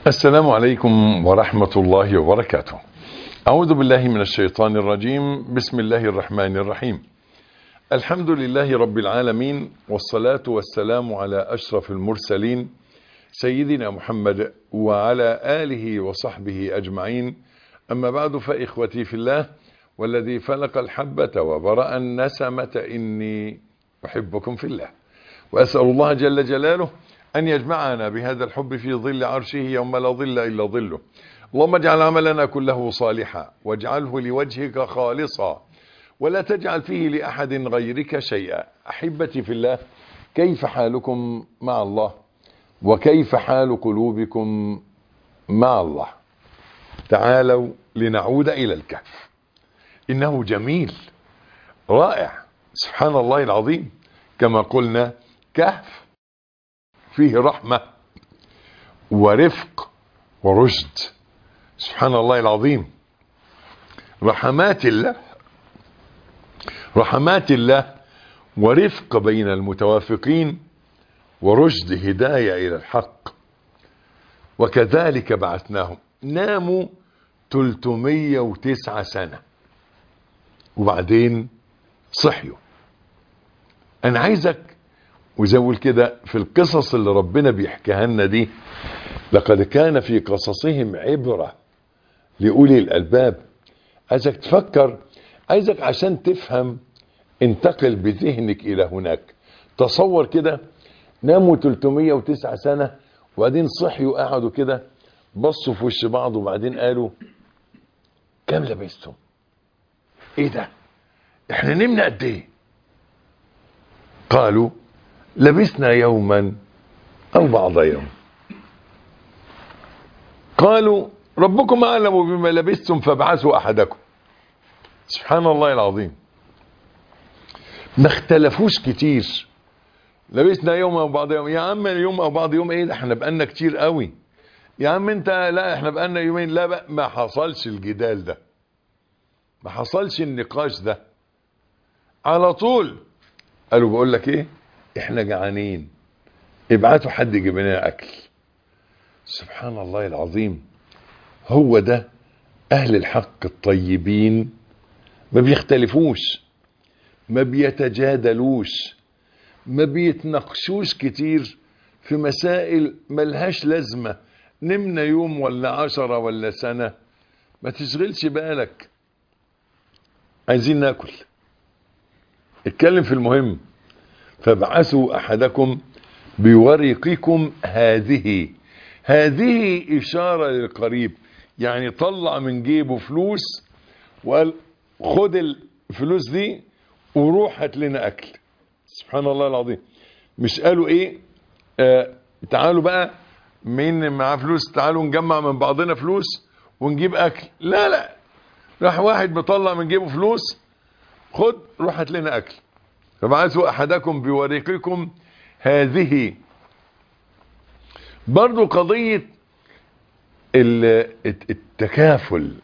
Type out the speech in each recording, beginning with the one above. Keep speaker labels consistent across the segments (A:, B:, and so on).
A: السلام عليكم ورحمة الله وبركاته أعوذ بالله من الشيطان الرجيم بسم الله الرحمن الرحيم الحمد لله رب العالمين والصلاة والسلام على أشرف المرسلين سيدنا محمد وعلى آله وصحبه أجمعين أما بعد فإخوتي في الله والذي فلق الحبة وبرأ النسمة إني أحبكم في الله وأسأل الله جل جلاله أن يجمعنا بهذا الحب في ظل عرشه يوم لا ظل إلا ظله اللهم اجعل عملنا كله صالحا واجعله لوجهك خالصا ولا تجعل فيه لأحد غيرك شيئا أحبتي في الله كيف حالكم مع الله وكيف حال قلوبكم مع الله تعالوا لنعود إلى الكهف إنه جميل رائع سبحان الله العظيم كما قلنا كهف فيه رحمة ورفق ورشد سبحان الله العظيم رحمات الله رحمات الله ورفق بين المتوافقين ورشد هداية إلى الحق وكذلك بعثناهم ناموا 309 سنة وبعدين صحيوا أنا عايزك وزول كده في القصص اللي ربنا بيحكيها لنا دي لقد كان في قصصهم عبرة لأولي الألباب عايزك تفكر عايزك عشان تفهم انتقل بذهنك إلى هناك تصور كده ناموا 309 سنة وبعدين صحيوا قعدوا كده بصوا في وش بعض وبعدين قالوا كم لبستم ايه ده احنا نمنا قد ايه قالوا لبسنا يوما او بعض يوم قالوا ربكم اعلم بما لبستم فابعثوا احدكم سبحان الله العظيم ما اختلفوش كتير لبسنا يوم او بعض يوم يا عم يوم او بعض يوم ايه ده احنا بقالنا كتير قوي يا عم انت لا احنا بقالنا يومين لا بقى ما حصلش الجدال ده ما حصلش النقاش ده على طول قالوا بقول لك ايه احنا جعانين ابعتوا حد يجيب لنا اكل سبحان الله العظيم هو ده اهل الحق الطيبين ما بيختلفوش ما بيتجادلوش ما بيتناقشوش كتير في مسائل ملهاش لازمة نمنا يوم ولا عشرة ولا سنة ما تشغلش بالك عايزين ناكل اتكلم في المهم فابعثوا احدكم بورقكم هذه هذه اشارة للقريب يعني طلع من جيبه فلوس وقال خد الفلوس دي وروح هات لنا اكل سبحان الله العظيم مش قالوا ايه آه تعالوا بقى مين معاه فلوس تعالوا نجمع من بعضنا فلوس ونجيب اكل لا لا راح واحد مطلع من جيبه فلوس خد روح هات لنا اكل فبعثوا احدكم بورقكم هذه برضو قضية التكافل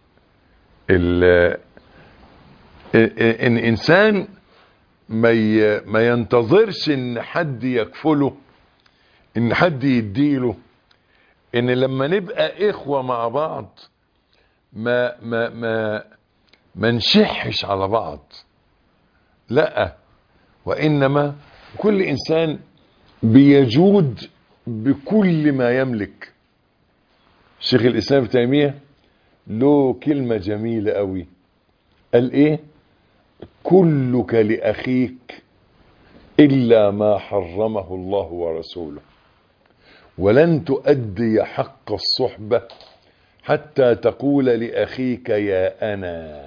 A: ان انسان ما ما ينتظرش ان حد يكفله ان حد يديله ان لما نبقى اخوة مع بعض ما ما ما ما نشحش على بعض لا وانما كل انسان بيجود بكل ما يملك شيخ الاسلام ابن تيميه له كلمه جميله قوي قال ايه كلك لاخيك الا ما حرمه الله ورسوله ولن تؤدي حق الصحبه حتى تقول لاخيك يا انا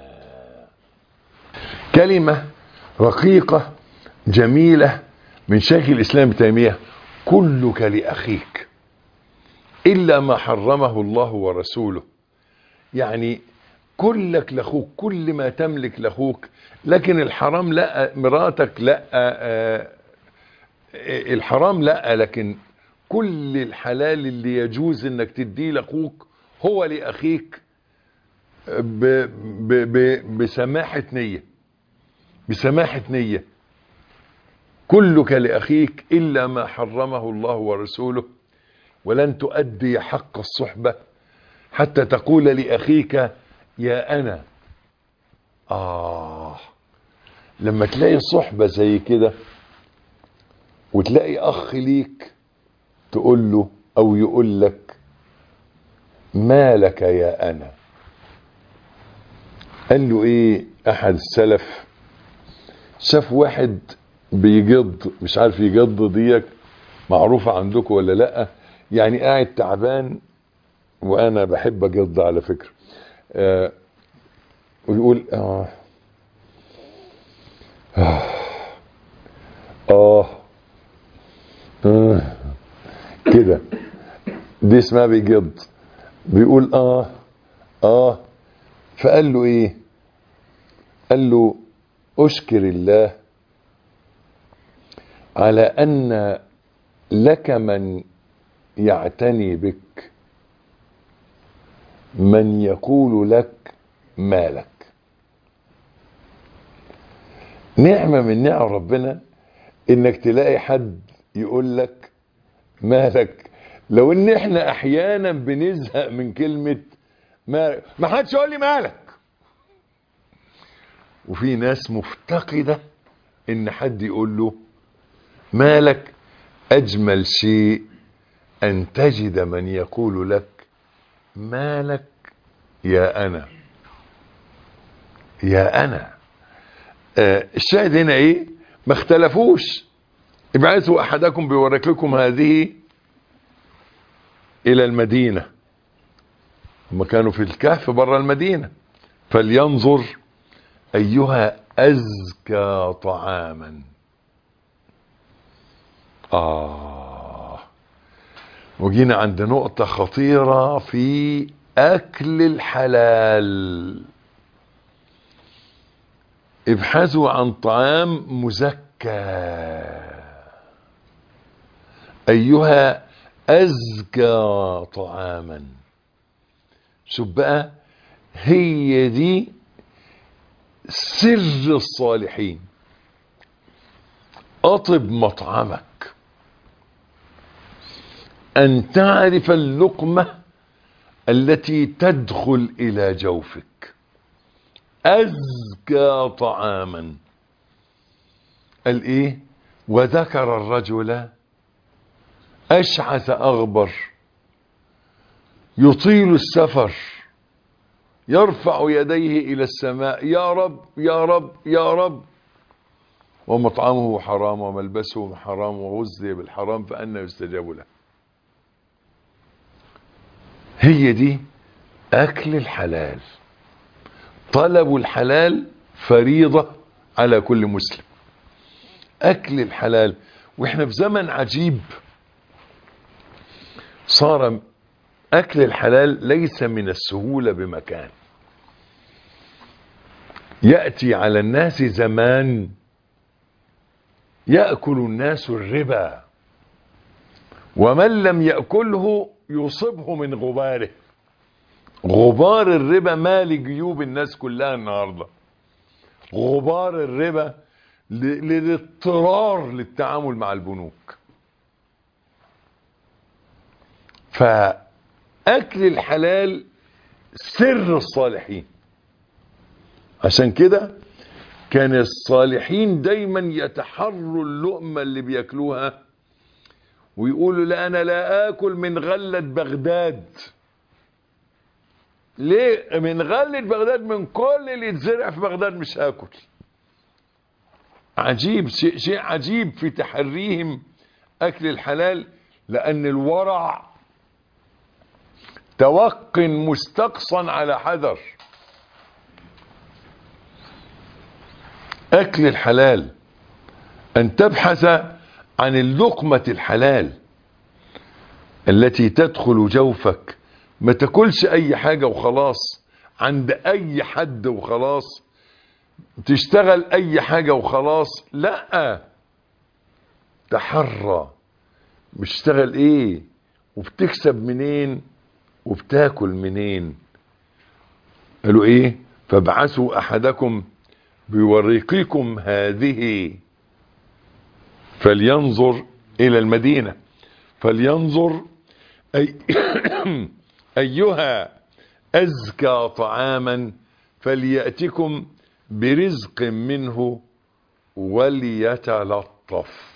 A: كلمه رقيقه جميله من شيخ الاسلام ابن تيميه كلك لاخيك الا ما حرمه الله ورسوله يعني كلك لاخوك كل ما تملك لاخوك لكن الحرام لا مراتك لا آه الحرام لا لكن كل الحلال اللي يجوز انك تديه لاخوك هو لاخيك ب ب ب بسماحة نية بسماحة نية كلك لأخيك إلا ما حرمه الله ورسوله ولن تؤدي حق الصحبة حتى تقول لأخيك يا أنا آه لما تلاقي صحبة زي كده وتلاقي أخ ليك تقول له أو يقول لك ما لك يا أنا قال له إيه أحد السلف شاف واحد بيجض مش عارف يجض ديك معروفة عندكم ولا لأ يعني قاعد تعبان وأنا بحب أجض على فكرة آه ويقول آه آه آه, آه. كده دي اسمها بيجض بيقول آه آه فقال له إيه قال له أشكر الله على أن لك من يعتني بك من يقول لك مالك نعمة من نعم ربنا انك تلاقي حد يقول لك مالك لو ان احنا احيانا بنزهق من كلمة مالك ما حدش يقول لي مالك وفي ناس مفتقدة ان حد يقول له مالك اجمل شيء ان تجد من يقول لك مالك يا انا يا انا آه الشاهد هنا ايه ما اختلفوش ابعثوا احدكم بيورك لكم هذه الى المدينة هم كانوا في الكهف بره المدينة فلينظر ايها ازكى طعاما آه وجينا عند نقطة خطيرة في أكل الحلال ابحثوا عن طعام مزكى أيها أزكى طعاما شوف بقى هي دي سر الصالحين أطب مطعمك أن تعرف اللقمة التي تدخل إلى جوفك أزكى طعاما قال إيه وذكر الرجل أشعث أغبر يطيل السفر يرفع يديه إلى السماء يا رب يا رب يا رب ومطعمه حرام وملبسه حرام وغذي بالحرام فأنا يستجاب له هي دي أكل الحلال طلب الحلال فريضة على كل مسلم أكل الحلال وإحنا في زمن عجيب صار أكل الحلال ليس من السهولة بمكان يأتي على الناس زمان يأكل الناس الربا ومن لم يأكله يصيبه من غباره غبار الربا مال جيوب الناس كلها النهاردة غبار الربا للاضطرار للتعامل مع البنوك فأكل الحلال سر الصالحين عشان كده كان الصالحين دايما يتحروا اللقمة اللي بياكلوها ويقولوا لا انا لا اكل من غلة بغداد ليه من غلة بغداد من كل اللي يتزرع في بغداد مش هاكل عجيب شيء, شيء عجيب في تحريهم اكل الحلال لان الورع توق مستقصا على حذر اكل الحلال ان تبحث عن اللقمة الحلال التي تدخل جوفك ما تاكلش اي حاجة وخلاص عند اي حد وخلاص تشتغل اي حاجة وخلاص لا تحرى بتشتغل ايه وبتكسب منين وبتاكل منين قالوا ايه فابعثوا احدكم بورقكم هذه فلينظر الى المدينة فلينظر أي أيها أزكى طعاما فليأتكم برزق منه وليتلطف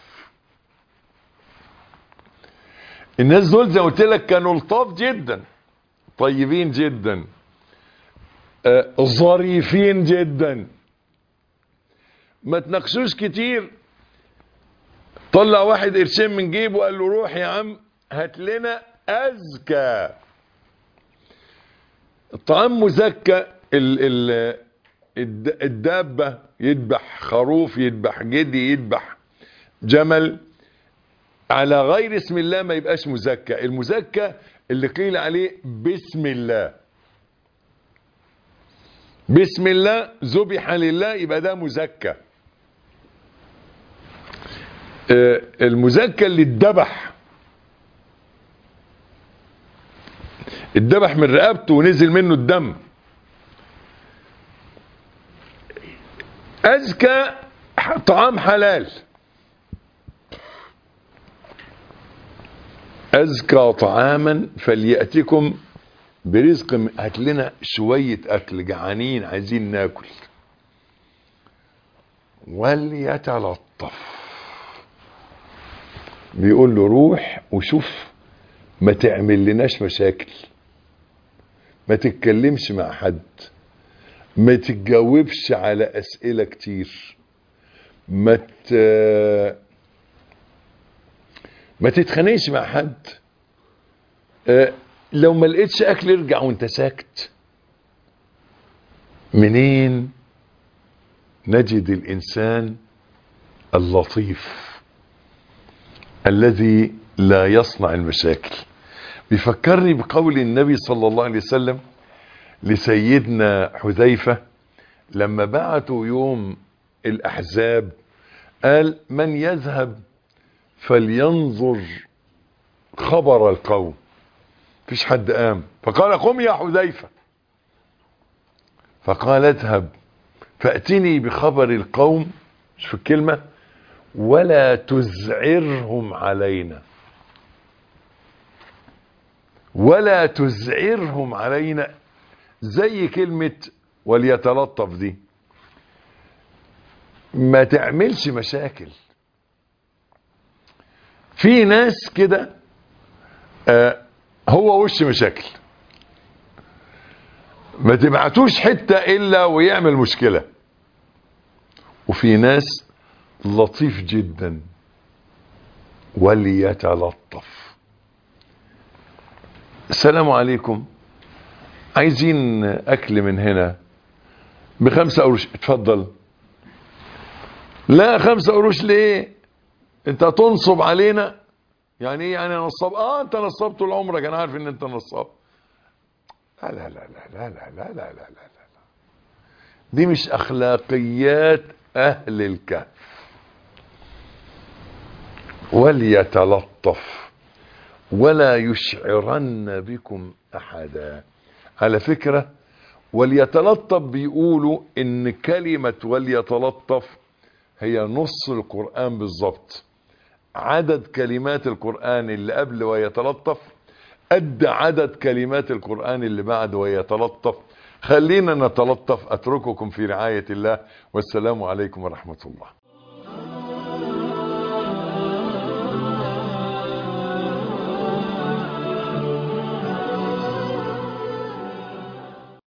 A: الناس دول زي ما قلت لك كانوا لطاف جدا طيبين جدا آه، ظريفين جدا ما تناقشوش كتير طلع واحد قرشين من جيبه وقال له روح يا عم هات لنا أزكى الطعام مزكى ال ال الد- الدابة يذبح خروف يذبح جدي يذبح جمل على غير اسم الله ما يبقاش مزكى المزكى اللي قيل عليه بسم الله بسم الله ذبح لله يبقى ده مزكى آه، المزكى اللي اتذبح اتذبح من رقبته ونزل منه الدم أزكى طعام حلال أزكى طعاما فليأتكم برزق من- هات لنا شوية أكل جعانين عايزين ناكل وليتلطف بيقول له روح وشوف ما تعمل لناش مشاكل ما تتكلمش مع حد ما تتجاوبش على أسئلة كتير ما ت... ما تتخانقش مع حد آه، لو ما لقيتش اكل ارجع وانت ساكت منين نجد الانسان اللطيف الذي لا يصنع المشاكل بيفكرني بقول النبي صلى الله عليه وسلم لسيدنا حذيفة لما بعتوا يوم الأحزاب قال من يذهب فلينظر خبر القوم فيش حد قام فقال قم يا حذيفة فقال اذهب فأتني بخبر القوم شوف الكلمة ولا تزعرهم علينا ولا تزعرهم علينا زي كلمة وليتلطف دي ما تعملش مشاكل في ناس كده آه هو وش مشاكل ما تبعتوش حتة الا ويعمل مشكلة وفي ناس لطيف جدا وليتلطف السلام عليكم عايزين اكل من هنا بخمسة قروش اتفضل لا خمسة قروش ليه انت تنصب علينا يعني ايه يعني نصاب اه انت نصاب طول عمرك انا عارف ان انت نصاب لا لا لا لا لا لا لا لا لا لا لا دي مش اخلاقيات اهل الكهف وليتلطف ولا يشعرن بكم احدا على فكرة وليتلطف بيقولوا ان كلمة وليتلطف هي نص القرآن بالظبط عدد كلمات القرآن اللي قبل ويتلطف قد عدد كلمات القرآن اللي بعد ويتلطف خلينا نتلطف أترككم في رعاية الله والسلام عليكم ورحمة الله